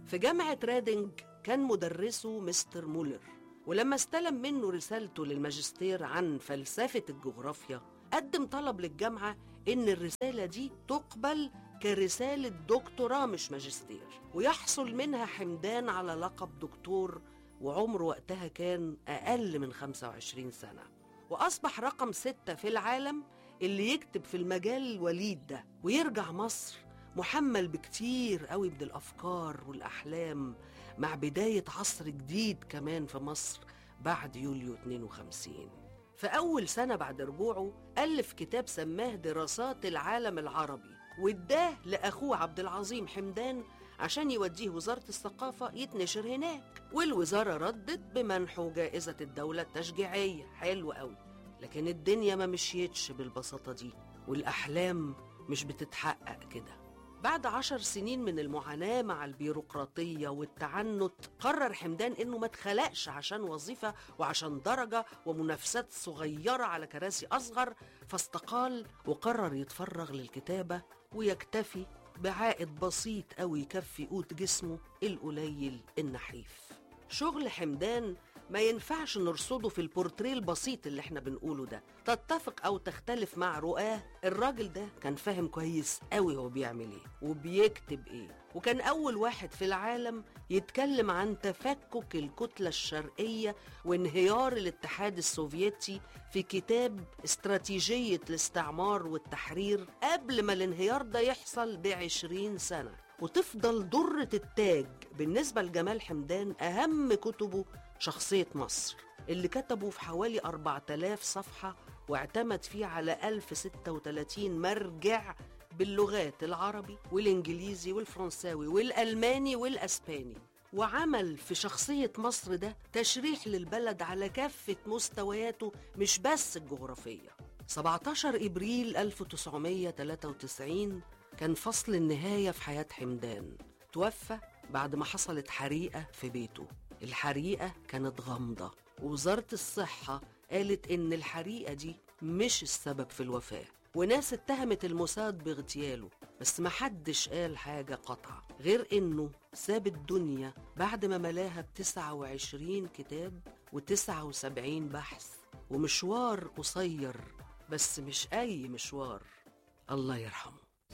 في جامعة رادنج كان مدرسه مستر مولر ولما استلم منه رسالته للماجستير عن فلسفة الجغرافيا قدم طلب للجامعة إن الرسالة دي تقبل كرسالة دكتوراه مش ماجستير ويحصل منها حمدان على لقب دكتور وعمره وقتها كان أقل من 25 سنة وأصبح رقم ستة في العالم اللي يكتب في المجال الوليد ده ويرجع مصر محمل بكتير قوي من الأفكار والأحلام مع بداية عصر جديد كمان في مصر بعد يوليو 52 في أول سنة بعد رجوعه ألف كتاب سماه دراسات العالم العربي واداه لأخوه عبد العظيم حمدان عشان يوديه وزارة الثقافة يتنشر هناك والوزارة ردت بمنحه جائزة الدولة التشجيعية حلو قوي لكن الدنيا ما مشيتش بالبساطة دي والأحلام مش بتتحقق كده بعد عشر سنين من المعاناة مع البيروقراطية والتعنت قرر حمدان إنه ما اتخلقش عشان وظيفة وعشان درجة ومنافسات صغيرة على كراسي أصغر فاستقال وقرر يتفرغ للكتابة ويكتفي بعائد بسيط أوي يكفي قوت جسمه القليل النحيف شغل حمدان ما ينفعش نرصده في البورتريه البسيط اللي احنا بنقوله ده تتفق او تختلف مع رؤاه الراجل ده كان فاهم كويس قوي هو بيعمل ايه وبيكتب ايه وكان اول واحد في العالم يتكلم عن تفكك الكتلة الشرقية وانهيار الاتحاد السوفيتي في كتاب استراتيجية الاستعمار والتحرير قبل ما الانهيار ده يحصل بعشرين سنة وتفضل درة التاج بالنسبة لجمال حمدان أهم كتبه شخصية مصر اللي كتبه في حوالي 4000 صفحة واعتمد فيه على 1036 مرجع باللغات العربي والإنجليزي والفرنساوي والألماني والأسباني وعمل في شخصية مصر ده تشريح للبلد على كافة مستوياته مش بس الجغرافية 17 إبريل 1993 كان فصل النهاية في حياة حمدان توفى بعد ما حصلت حريقة في بيته الحريقة كانت غامضة ووزارة الصحة قالت إن الحريقة دي مش السبب في الوفاة وناس اتهمت الموساد باغتياله بس محدش قال حاجة قطعة غير إنه ساب الدنيا بعد ما ملاها ب 29 كتاب و79 بحث ومشوار قصير بس مش أي مشوار الله يرحمه